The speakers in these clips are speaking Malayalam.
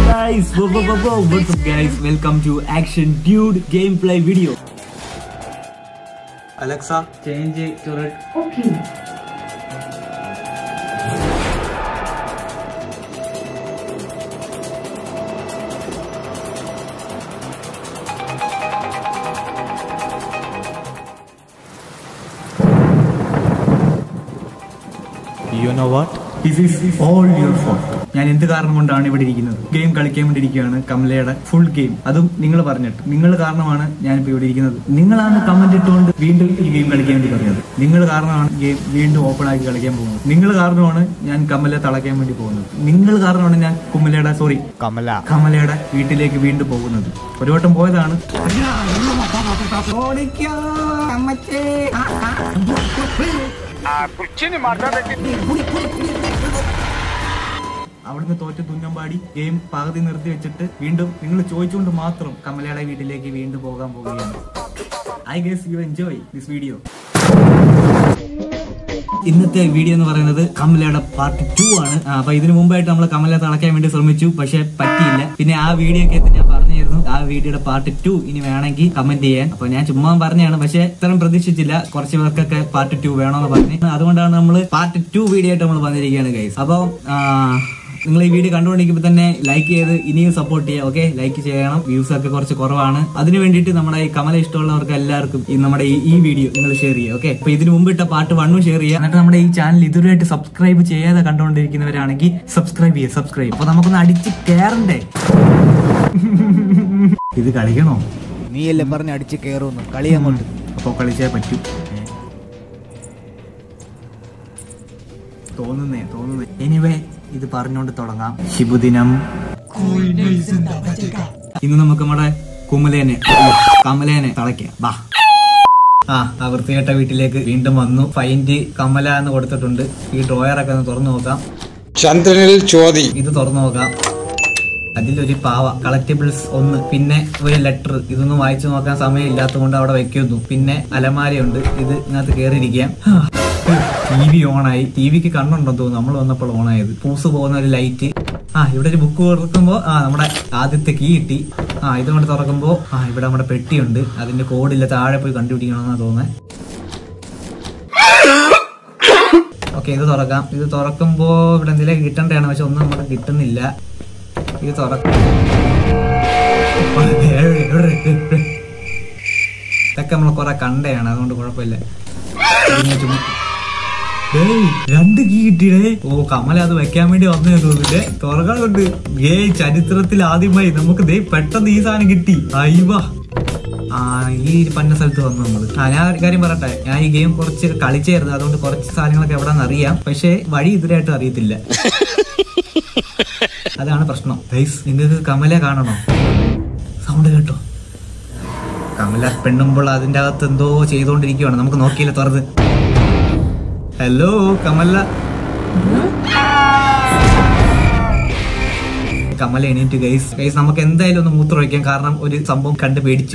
guys, whoa, whoa, whoa, whoa. what's up guys? Welcome to Action Dude gameplay video. Alexa, change it to red. You know what? This is all your fault. ഞാൻ എന്ത് കാരണം കൊണ്ടാണ് ഇവിടെ ഇരിക്കുന്നത് ഗെയിം കളിക്കാൻ വേണ്ടി ഇരിക്കുകയാണ് കമലയുടെ ഫുൾ ഗെയിം അതും നിങ്ങൾ പറഞ്ഞിട്ട് നിങ്ങൾ കാരണമാണ് ഞാനിപ്പോ ഇവിടെ ഇരിക്കുന്നത് നിങ്ങളാണ് കമന്റ് ഇട്ടുകൊണ്ട് വീണ്ടും ഈ ഗെയിം കളിക്കാൻ വേണ്ടി പറഞ്ഞത് നിങ്ങൾ കാരണമാണ് ഗെയിം വീണ്ടും ഓപ്പൺ ആക്കി കളിക്കാൻ പോകുന്നത് നിങ്ങൾ കാരണമാണ് ഞാൻ കമലെ തളയ്ക്കാൻ വേണ്ടി പോകുന്നത് നിങ്ങൾ കാരണമാണ് ഞാൻ കുമ്മലയുടെ സോറി കമല കമലയുടെ വീട്ടിലേക്ക് വീണ്ടും പോകുന്നത് ഒരു വട്ടം പോയതാണ് അവിടുന്ന് തോറ്റ തുന്നമ്പാടി ഗെയിം പകുതി നിർത്തി വെച്ചിട്ട് വീണ്ടും നിങ്ങൾ ചോദിച്ചുകൊണ്ട് മാത്രം കമലയുടെ വീട്ടിലേക്ക് വീണ്ടും പോകാൻ പോവുകയാണ് I guess you enjoy this video ഇന്നത്തെ വീഡിയോ എന്ന് പറയുന്നത് കമലയുടെ പാർട്ട് ടു ആണ് ആ, അപ്പൊ ഇതിനു മുമ്പായിട്ട് നമ്മൾ കമല തളയ്ക്കാൻ വേണ്ടി ശ്രമിച്ചു പക്ഷെ പറ്റിയില്ല പിന്നെ ആ വീഡിയോ ഒക്കെ ഞാൻ പറഞ്ഞിരുന്നു ആ വീഡിയോയുടെ പാർട്ട് ടു ഇനി വേണമെങ്കിൽ കമന്റ് ചെയ്യാൻ അപ്പൊ ഞാൻ ചുമ്മാ പറഞ്ഞാണ് പക്ഷെ ഇത്രയും പ്രതീക്ഷിച്ചില്ല കുറച്ച് പേർക്കൊക്കെ പാർട്ട് ടു വേണമെന്ന് പറഞ്ഞു അതുകൊണ്ടാണ് നമ്മൾ പാർട്ട് ടു വീഡിയോ ആയിട്ട് നമ്മൾ വന്നിരിക്കുകയാണ് ഗൈസ് അപ്പോൾ നിങ്ങൾ ഈ വീഡിയോ കണ്ടുകൊണ്ടിരിക്കുമ്പോൾ തന്നെ ലൈക്ക് ചെയ്ത് ഇനിയും സപ്പോർട്ട് ചെയ്യുക ഓക്കെ ലൈക്ക് ചെയ്യണം വ്യൂസ് ഒക്കെ കുറച്ച് കുറവാണ് അതിന് വേണ്ടിയിട്ട് നമ്മുടെ ഈ കമല ഇഷ്ടമുള്ളവർക്ക് എല്ലാവർക്കും ഈ നമ്മുടെ ഈ- ഈ വീഡിയോ നിങ്ങൾ ഷെയർ ചെയ്യുക ഓക്കെ അപ്പൊ ഇതിന് മുമ്പ് ഇട്ട പാട്ട് വണ്ണും ഷെയർ ചെയ്യുക എന്നിട്ട് നമ്മുടെ ഈ ചാനൽ ഇതുവരെയായിട്ട് സബ്സ്ക്രൈബ് ചെയ്യാതെ കണ്ടുകൊണ്ടിരിക്കുന്നവരാണെങ്കിൽ സബ്സ്ക്രൈബ് ചെയ്യുക സബ്സ്ക്രൈബ് അപ്പൊ നമുക്കൊന്ന് അടിച്ച് കയറണ്ടേ ഇത് കളിക്കണോ നീയല്ലേ പറഞ്ഞ് അടിച്ച് കയറുന്നു കളി അങ്ങോട്ട് അപ്പൊ കളിച്ചേ പറ്റൂ ഏ. തോന്നുന്നേ തോന്നുന്നേ എനിവേ ഇത് പറഞ്ഞുകൊണ്ട് തുടങ്ങാം ശുഭദിനം ഇന്ന് നമുക്ക് നമ്മുടെ കുമലേനെ കമലേനെ തളയ്ക്കാം ബാ ആ ആ വൃത്തികെട്ട വീട്ടിലേക്ക് വീണ്ടും വന്നു ഫൈൻഡ് കമല എന്ന് കൊടുത്തിട്ടുണ്ട് ഈ ഡ്രോയറൊക്കെ ഒന്ന് തുറന്നു നോക്കാം ചന്ദ്രനിൽ ചോതി ഇത് തുറന്നു നോക്കാം അതിലൊരു പാവ കളക്റ്റബിൾസ് ഒന്ന് പിന്നെ ഒരു ലെറ്റർ ഇതൊന്നും വായിച്ചു നോക്കാൻ സമയമില്ലാത്തത് കൊണ്ട് അവിടെ വെക്കുന്നു പിന്നെ അലമാരയുണ്ട് ഇത് ഇതിനകത്ത് കയറിയിരിക്കാം ടി വി ഓണായി ടി വിക്ക് കണ്ണുണ്ടെന്ന് തോന്നുന്നു നമ്മൾ വന്നപ്പോൾ ഓണായത് പൂസ് പോകുന്ന ഒരു ലൈറ്റ് ആ ഇവിടെ ഒരു ബുക്ക് തുറക്കുമ്പോ ആ നമ്മുടെ ആദ്യത്തെ കീ കിട്ടി ആ ഇത് കൊണ്ട് തുറക്കുമ്പോ ആ ഇവിടെ നമ്മുടെ പെട്ടിയുണ്ട് അതിന്റെ കോഡില്ല താഴെ പോയി കണ്ടുപിടിക്കണമെന്നാ തോന്നുന്നത് ഓക്കെ ഇത് തുറക്കാം ഇത് തുറക്കുമ്പോ ഇവിടെ എന്തെങ്കിലും കിട്ടണ്ടാണ് പക്ഷെ ഒന്നും നമുക്ക് കിട്ടുന്നില്ല ഇത് തുറക്കാം ഇതൊക്കെ നമ്മൾ കുറെ കണ്ടയാണ് അതുകൊണ്ട് കുഴപ്പമില്ല ഇതിങ്ങനെ ചുമ്മാ ഏയ് രണ്ട് കീ കിട്ടിയേ ഓ കമല അത് വെക്കാൻ വേണ്ടി വന്നു തോന്നില്ലേ തുറകളുണ്ട് ഏയ് ചരിത്രത്തിൽ ആദ്യമായി നമുക്ക് ദേ പെട്ടെന്ന് ഈ സാധനം കിട്ടി അയ്യവാ ആ ഈ പന്ന സ്ഥലത്ത് വന്നു നമ്മള് ആ ഞാൻ ഒരു കാര്യം പറയട്ടെ ഞാൻ ഈ ഗെയിം കുറച്ച് കളിച്ചായിരുന്നു അതുകൊണ്ട് കുറച്ച് സാധനങ്ങളൊക്കെ എവിടെന്ന് അറിയാം പക്ഷെ വഴി ഇതുവരെയായിട്ട് അറിയത്തില്ല അതാണ് പ്രശ്നം ഗൈസ് നിങ്ങൾക്ക് കമല കാണണോ സൗണ്ട് കേട്ടോ കമല പെണ്ണുമ്പോൾ അതിന്റെ അകത്ത് എന്തോ ചെയ്തുകൊണ്ടിരിക്കുവാണ് നമുക്ക് നോക്കിയില്ല തുറന്ന് ഹലോ കമല കമല എണീറ്റ് ഗൈസ് ഗൈസ് നമുക്ക് എന്തായാലും ഒന്ന് മൂത്രമൊഴിക്കാം കാരണം ഒരു സംഭവം കണ്ട് പേടിച്ചു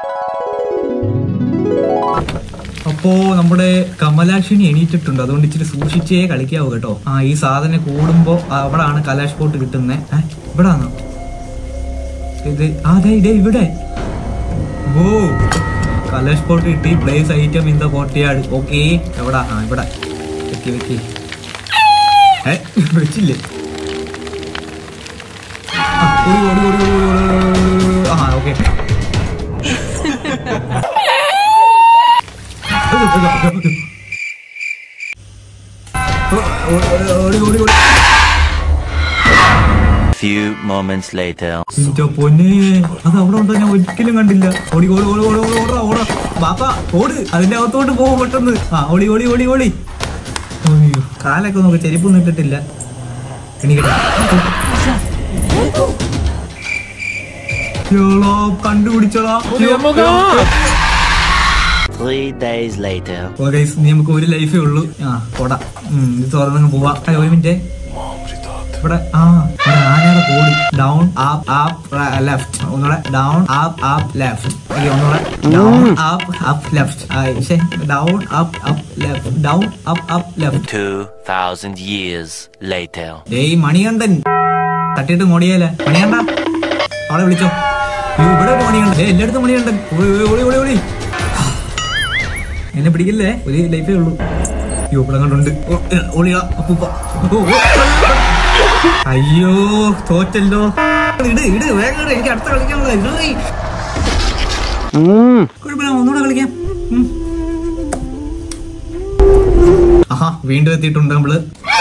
അപ്പോ നമ്മുടെ കമലാക്ഷിനി എണീറ്റിട്ടുണ്ട് അതുകൊണ്ട് ഇച്ചിരി സൂക്ഷിച്ചേ കളിക്കാവൂ കേട്ടോ ആ ഈ സാധനം കൂടുമ്പോ അവിടാണ് കലാഷ് പോട്ട് കിട്ടുന്നത് ഇവിടാണോ ഇത് ആ ദേ ഇതേ ഇവിടെ ഓ കലാഷ് പോട്ട് കിട്ടി പ്ലേസ് ഐറ്റം ഇൻ ദ കോട്ടയാട് ഓക്കെ എവിടാ ആ ഇവിടെ വെക്കി വെക്കി ഏ വെച്ചില്ലേ ആ, ഓടി, ഓടി, ഓടി, ഓടി, ഓടി, ഓടി, ഓടി, ഓടി, ഓടി. ആ ഓക്കെ ഓടി ഓടി ഓടി Few moments later. എന്റെ പൊന്നെ അത് അവിടെ ഉണ്ടോ ഞാൻ ഒരിക്കലും കണ്ടില്ല ഓടി ഓടി ഓടി ഓടി ഓടി ഓടാ ഓടാ ബാപ്പ ഓട് അതിന്റെ അകത്തോട്ട് പോകും പെട്ടെന്ന് ആ ഓടി ഓടി ഓടി ഓടി അയ്യോ കാലൊക്കെ നോക്ക് ചെരുപ്പൊന്നും ഇട്ടിട്ടില്ല എണീക്കട്ടെ യോളോ, കണ്ടുപിടിച്ചോളാ Three days later. ഓ ഗൈസ് ഇനി നമുക്ക് ഒരു ലൈഫേ ഉള്ളൂ ആ കൊട ഉം, ഇത് തുറന്നങ്ങ് പോവാ അയ്യോ, ഒരു മിനിറ്റ് ഇവിടെ ആ ഇവിടെ ആനയുടെ കോടി ഡൗൺ ആപ്പ് ആപ്പ് ലെഫ്റ്റ് ഒന്നുകൂടെ ഡൗൺ ആപ്പ് ആപ്പ് ലെഫ്റ്റ് ഒന്നുകൂടെ down up up left down up up left down up up left Two thousand years later. ഡേയ് മണികണ്ഠൻ തട്ടിയിട്ട് മോടിയല്ലേ മണിയണ്ട അവളെ വിളിച്ചോ അയ്യോ, ഇവിടെ ഒരു മണിയുണ്ട് ഏ, എല്ലായിടത്തും മണിയുണ്ട് ഓടി ഓടി ഓടി ഓടി എന്നെ പിടിക്കില്ലേ ഒരു ലൈഫേ ഉള്ളൂ അയ്യോ ഇവിടെ കണ്ടുണ്ട് ഓളിയാ അപ്പൂപ്പ ഓ, ഓ. അയ്യോ തോറ്റല്ലോ ഇട് ഇട് വേഗം ഇട്. എനിക്ക് അടുത്ത കളിക്കാനുള്ള ഇട് നീ. കുഴപ്പമില്ല ഒന്നുകൂടെ കളിക്കാം ഉം. ആഹാ വീണ്ടും എത്തിയിട്ടുണ്ട് നമ്മള്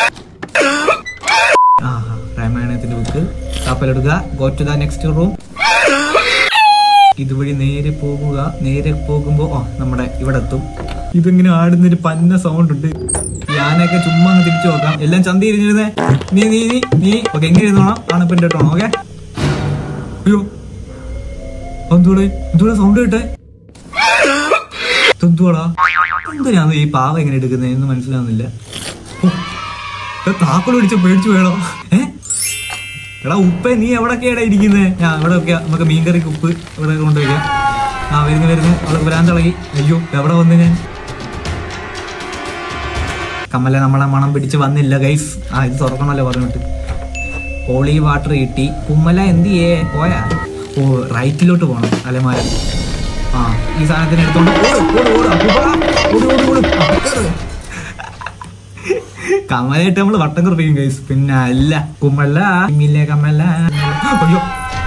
ആഹാ രാമായണത്തിന്റെ ബുക്ക് കപ്പലെടുക്കുക go to the next room ഇതുവഴി നേരെ പോകുക നേരെ പോകുമ്പോ ആ നമ്മുടെ ഇവിടെ എത്തും ഇതിങ്ങനെ ആടുന്നൊരു പന്ന സൗണ്ട് ഉണ്ട് ഞാനൊക്കെ ചുമ്മാ അങ്ങ് തിരിച്ചു നോക്കാം എല്ലാം ചന്തി ഇരിഞ്ഞിരുന്നേ നീ നീ നീ നീ ഓക്കെ എങ്ങനെ ഇരുന്നോണം ആണ് പെണ്ണ് ഇട്ടോണം ഓക്കെ അയ്യോ എന്തുകൂടെ എന്തുകൂടെ സൗണ്ട് കേട്ടെ എന്തുവാടാ എന്തിനാണ് ഈ പാവ എങ്ങനെ എടുക്കുന്നത് എന്ന് മനസ്സിലാവുന്നില്ല ഓ, ഇത് താക്കോൽ പിടിച്ച് പേടിച്ചു വേണോ ഏ എടാ ഉപ്പ നീ എവിടൊക്കെയാടാ ഇരിക്കുന്നത് ഞാൻ ഇവിടെ ഒക്കെ നമുക്ക് മീൻകറിക്ക് ഉപ്പ് ഇവിടെ കൊണ്ടുവയ്ക്കാം ആ വരുന്നു വരുന്നു അവിടെ വരാൻ തുടങ്ങി അയ്യോ എവിടെ വന്ന് ഞാൻ കമ്മല നമ്മളെ മണം പിടിച്ച് വന്നില്ല ഗൈസ് ആ ഇത് തുറക്കണമല്ലോ പറഞ്ഞിട്ട് ഹോളി വാട്ടർ കിട്ടി കുമ്മല എന്ത് ചെയ്യേ പോയാ ഓ റൈറ്റിലോട്ട് പോണം അലമാര ആ ഈ സാധനത്തിന് എടുത്തോണ്ട് ഓട്, ഓട്, ഓട്, അപ്പൂപ്പാ. ഓട്, ഓട്, ഓട്. ആ, കേറ്. കമലായിട്ട് നമ്മള് വട്ടം കുറപ്പിക്കും ഗൈസ് പിന്നെ അല്ല കുമ്മല്ല ഇമ്മില്ലേ കമ്മല്ല അയ്യോ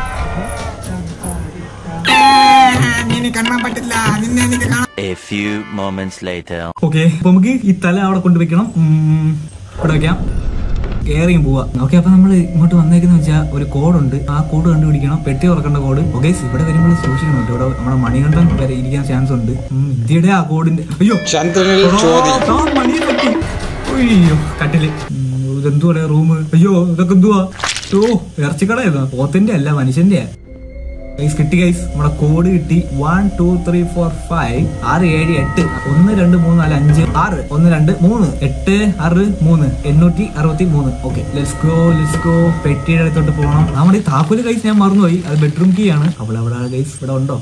A few moments later. Okay അപ്പൊ നമുക്ക് ഈ തല അവിടെ കൊണ്ടുവയ്ക്കണം ഉം, ഇവിടെ വെക്കാം കേറിയും പോവാ ഓക്കെ അപ്പൊ നമ്മൾ ഇങ്ങോട്ട് വന്നേക്കുന്ന വെച്ചാൽ ഒരു കോഡുണ്ട് ആ കോഡ് കണ്ടുപിടിക്കണം പെട്ടി തുറക്കേണ്ട കോഡ് ഓക്കെ ഇവിടെ വരുമ്പോൾ സൂക്ഷിക്കണം കേട്ടോ ഇവിടെ നമ്മുടെ മണികണ്ഠൻ വരെ ഇരിക്കാൻ ചാൻസ് ഉണ്ട് ഉം, ഇന്ത്യയുടെ ആ കോഡിന്റെ അയ്യോ ചന്ദ്രനിൽ ചോതി ആ, മണിയെ പറ്റി അയ്യോ കട്ടില് ഉം, ഇതെന്തുവാ റൂം അയ്യോ ഇതൊക്കെ എന്തുവാ ഓ ഇറച്ചിക്കട ഏതാ പോത്തിന്റെ അല്ല മനുഷ്യന്റെ ഗൈസ് കിട്ടി ഗൈസ് നമ്മുടെ കോഡ് കിട്ടി one two three four five ആറ് ഏഴ് എട്ട് ഒന്ന് രണ്ട് മൂന്ന് നാല് അഞ്ച് ആറ് ഒന്ന് രണ്ട് മൂന്ന് എട്ട് ആറ് മൂന്ന് എണ്ണൂറ്റി അറുപത്തി മൂന്ന് okay let's go let's go പെട്ടിയുടെ അടുത്തോട്ട് പോകണം നമ്മുടെ ഈ താക്കോല് ഗൈസ് ഞാൻ മറന്നുപോയി അത് ബെഡ്റൂം കീ ആണ് അവിടെ അവിടെ ഗൈസ് ഇവിടെ ഉണ്ടോ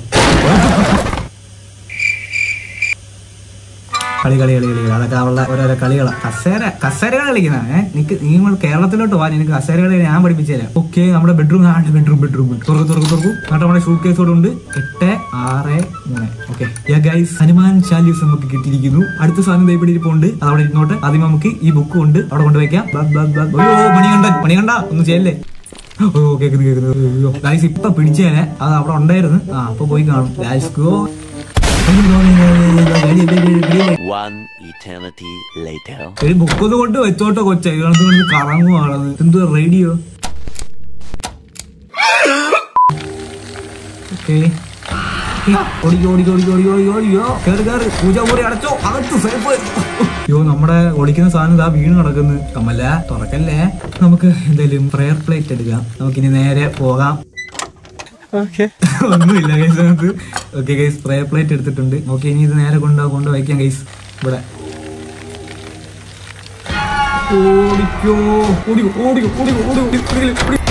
കളി കളി കളി കളി അതൊക്കെ അവളുടെ ഓരോരോ കളികളാ കസേര കസേരകൾ കളിക്കുന്ന ഏഹ് നിനക്ക് നീ ഇങ്ങോട്ട് കേരളത്തിലോട്ട് വാ നിനക്ക് കസേരകളെ ഞാൻ പഠിപ്പിച്ചു തരാം ഓക്കെ നമ്മുടെ ബെഡ്റൂം ആണ് ബെഡ്റൂം ബെഡ്റൂം തുറക്കും തുറക്കും തുറക്കും എന്നിട്ട് നമ്മുടെ ഷൂ കേസ് കൂടെ ഉണ്ട് എട്ട് ആറ് മൂന്ന് ഓക്കെ ഗൈസ് ഹനുമാൻ ചാലീസ് നമുക്ക് കിട്ടിയിരിക്കുന്നു അടുത്ത സാധനം ദൈവം ഇരിപ്പുണ്ട് അത് അവിടെ ഇരുന്നോട്ട് ആദ്യം നമുക്ക് ഈ ബുക്ക് കൊണ്ട് അവിടെ കൊണ്ടുവയ്ക്കാം ബ- ബ- ബ- അയ്യോ മണികണ്ഠൻ മണികണ്ഠ ഒന്നും ചെയ്യല്ലേ ഓ കേക്കുന്നു കേക്കുന്നു അയ്യോ ഗൈസ് ഇപ്പൊ പിടിച്ചേനെ അത് അവിടെ ഉണ്ടായിരുന്നു ആ അപ്പൊ പോയി കാണും let's go One eternity later. ഒരു ബുക്കൊന്ന് കൊണ്ട് വെച്ചോട്ടോ കൊച്ച ഇതിനകത്ത് കൊണ്ട് കറങ്ങുവാണ് എന്തോ റേഡിയോ ഓക്കെ ഓടിക്കോ ഓടിക്കോ ഓടിക്കോ ഓടിക്കോ ഓടിക്കോ ഓടിക്കോ കേറി കേറി പൂജ മുറി അടച്ചോ അകത്ത് സേഫ് അയ്യോ നമ്മുടെ ഒളിക്കുന്ന സാധനം ഇതാ വീണ് കിടക്കുന്നു കമ്മല്ല തുറക്കല്ലേ നമുക്ക് എന്തായാലും പ്രയർ പ്ലേറ്റ് എടുക്കാം നമുക്കിനി നേരെ പോകാം ഒന്നുമില്ല ഗൈസ് നമുക്ക് ഓക്കെ ഗൈസ് പ്രയർ പ്ലേറ്റ് എടുത്തിട്ടുണ്ട് ഓക്കെ ഇനി ഇത് നേരെ കൊണ്ടു കൊണ്ട് വയ്ക്കാം ഗൈസ് ഇവിടെ ഓടിക്കോ ഓടിക്കോ ഓടിക്കോ ഓടിക്കോ ഓടിക്കോ ഓടിക്കോ ഓടിക്കോ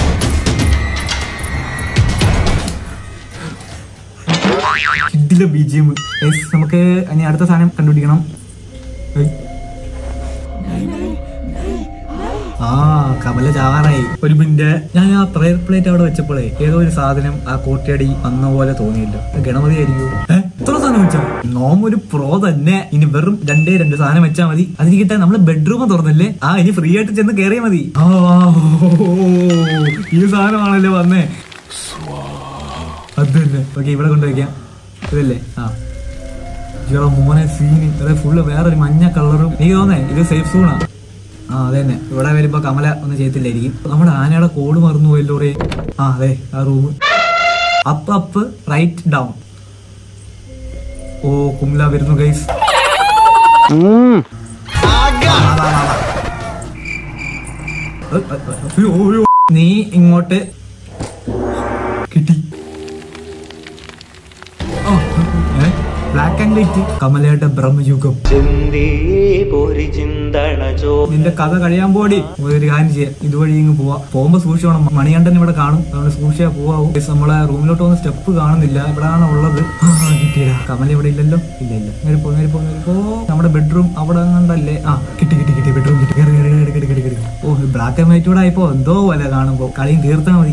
ഇതിലെ ബി ജി എം നമുക്ക് ഇനി അടുത്ത സാധനം കണ്ടുപിടിക്കണം ഏയ്. ആ കമല ചാവാറായി ഒരു മിനിറ്റ് ഞാൻ ആ പ്രയർ പ്ലേറ്റ് അവിടെ വെച്ചപ്പോഴേ ഏതോ ഒരു സാധനം ആ കോട്ടയടി വന്ന പോലെ തോന്നിയില്ല ഗണപതി ആയിരിക്കും എത്ര സാധനം വെച്ചാ നോം ഒരു പ്രോ തന്നെ ഇനി വെറും രണ്ടേ രണ്ട് സാധനം വെച്ചാ മതി അതിരിക്കട്ടെ നമ്മള് ബെഡ്റൂം തുറന്നല്ലേ ആ ഇനി ഫ്രീ ആയിട്ട് ചെന്ന് കയറിയാ മതി ആ ഓ, ഈ സാധനമാണല്ലേ വന്നേ അത് തന്നെ ഓക്കെ ഇവിടെ കൊണ്ടുവയ്ക്കാം ഇതല്ലേ ആ ഇയാളെ മോനെ സീന് അതെ ഫുള്ള് വേറൊരു മഞ്ഞ കളറും എനിക്ക് തോന്നേ ഇത് സേഫ് സൂണാ ആ അതെ തന്നെ ഇവിടെ വരുമ്പോ കമല ഒന്നും ചെയ്യത്തില്ലായിരിക്കും നമ്മുടെ ആനയുടെ കോഡ് മറന്നു പോയല്ലോ റേ ആ അതെ ആ room up up right down ഓ കുംല വരുന്നു ഗൈസ് നീ ഇങ്ങോട്ട് കിട്ടി ബ്ലാക്ക് ആൻഡ് വൈറ്റ് കമലയുടെ ബ്രഹ്മയുഗം പൊരി ചിന്തണ ചോ നിന്റെ കഥ കഴിയാൻ പോടി ഒരു കാര്യം ചെയ്യാം ഇതുവഴി ഇങ്ങ് പോവാ പോകുമ്പോ സൂക്ഷിച്ചോണം മണികണ്ഠൻ ഇവിടെ കാണും അതുകൊണ്ട് സൂക്ഷിച്ചാ പോവാവും Guys, നമ്മളെ റൂമിലോട്ട് പോകുന്ന സ്റ്റെപ്പ് കാണുന്നില്ല എവിടെയാണ് ഉള്ളത് ആ, കിട്ടിയടാ കമൽ ഇവിടെ ഇല്ലല്ലോ ഇല്ല ഇല്ല നേരെ പോ നേരെ പോ നേരെ പോ നമ്മുടെ ബെഡ്റൂം അവിടെ കണ്ടല്ലേ ആ കിട്ടി കിട്ടി കിട്ടി ബെഡ്റൂം കിട്ടി കയറി കയറി കയറി കയറി കയറി കയറി ഓ ബ്ലാക്ക് ആൻഡ് വൈറ്റ് കൂടെ ആയപ്പോ എന്തോ പോലെ കാണുമ്പോ കളിയും തീർത്താ മതി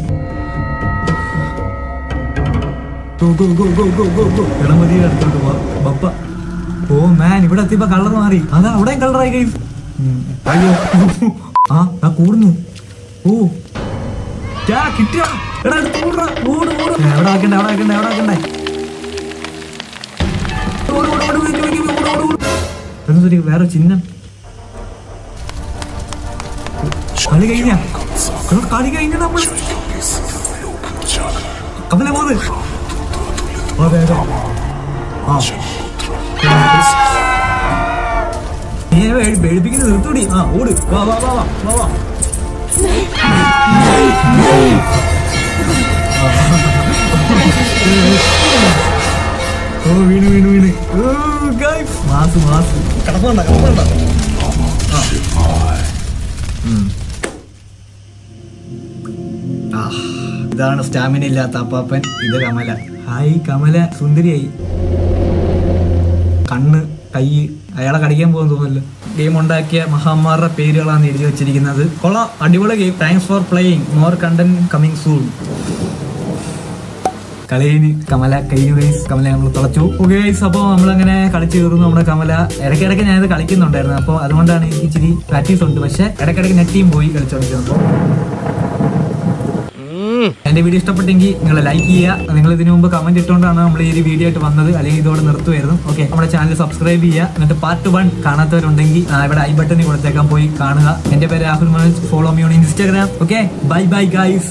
go go go go go go go ഇളമതി അടുത്തോട്ട് പോവാ ബപ്പ ഓ മാൻ ഇവിടെ എത്തിയപ്പോ കളർ മാറി അതാ അവിടെയും കളറായി കഴിയും അയ്യോ ആ ആ കൂടുന്നു ഓ യാ, കിട്ടിയാ. എടാ, എടുത്ത് ഓടുടാ. ഓട്, ഓട്. ഏ, എവിടെ ആക്കണ്ടേ എവിടെ ആക്കണ്ടേ എവിടെ ആക്കണ്ടേ ഓട്, ഓട്, ഓട്, വെക്ക്, വെക്ക്, ഓട്, ഓട്, ഓട്. എന്താ ഒരു വേറെ ചിഹ്നം കളി കഴിഞ്ഞ കളി കഴിഞ്ഞ നമ്മള് കമല പോത് അതെ അതെ ആ നീ എന്നെ പേടിപ്പിക്കുന്നത് നിർത്തൂടി ആ ഓട് വാ വാ വാ വാ വാ വാ ഓ വീണ് വീണ് വീണ് ഓ ഗൈസ് മാസ് മാസ് കിടപ്പണ്ട കിടപ്പണ്ട ഇതാണ് സ്റ്റാമിന ഇല്ലാത്ത അപ്പാപ്പൻ ഇത് കമല ഹായ് കമല സുന്ദരിയായി കണ്ണ് കൈ അയാളെ കടിക്കാൻ പോകുന്ന തോന്നുന്നല്ലോ ഗെയിം ഉണ്ടാക്കിയ മഹാന്മാരുടെ പേരുകളാണ് എഴുതി വെച്ചിരിക്കുന്നത് കൊള്ളാം അടിപൊളി game thanks for playing more content coming soon കളിയിന് കമല കഴിഞ്ഞു ഗൈസ് കമല നമ്മൾ തുളച്ചു ഓക്കെ ഗൈസ് അപ്പോൾ നമ്മളങ്ങനെ കളിച്ചു കയറുന്നു നമ്മുടെ കമല ഇടയ്ക്കിടയ്ക്ക് ഞാനിത് കളിക്കുന്നുണ്ടായിരുന്നു അപ്പോൾ അതുകൊണ്ടാണ് എനിക്ക് ഇച്ചിരി പ്രാക്ടീസ് ഉണ്ട് പക്ഷെ ഇടയ്ക്കിടയ്ക്ക് നെറ്റിയും പോയി കളിച്ചോണ്ടിരുന്നപ്പോൾ എന്റെ വീഡിയോ ഇഷ്ടപ്പെട്ടെങ്കിൽ നിങ്ങൾ ലൈക്ക് ചെയ്യുക നിങ്ങൾ ഇതിനു മുമ്പ് കമന്റ് ഇട്ടുകൊണ്ടാണ് നമ്മൾ ഈ ഒരു വീഡിയോ ആയിട്ട് വന്നത് അല്ലെങ്കിൽ ഇതോടെ നിർത്തുമായിരുന്നു ഓക്കെ നമ്മുടെ ചാനൽ സബ്സ്ക്രൈബ് ചെയ്യുക എന്നിട്ട് പാർട്ട് വൺ കാണാത്തവരുണ്ടെങ്കിൽ ആ, ഇവിടെ ഐ ബട്ടണിൽ കൊടുത്തേക്കാൻ പോയി കാണുക എന്റെ പേര് Rahul Manoj follow me on Instagram okay bye bye guys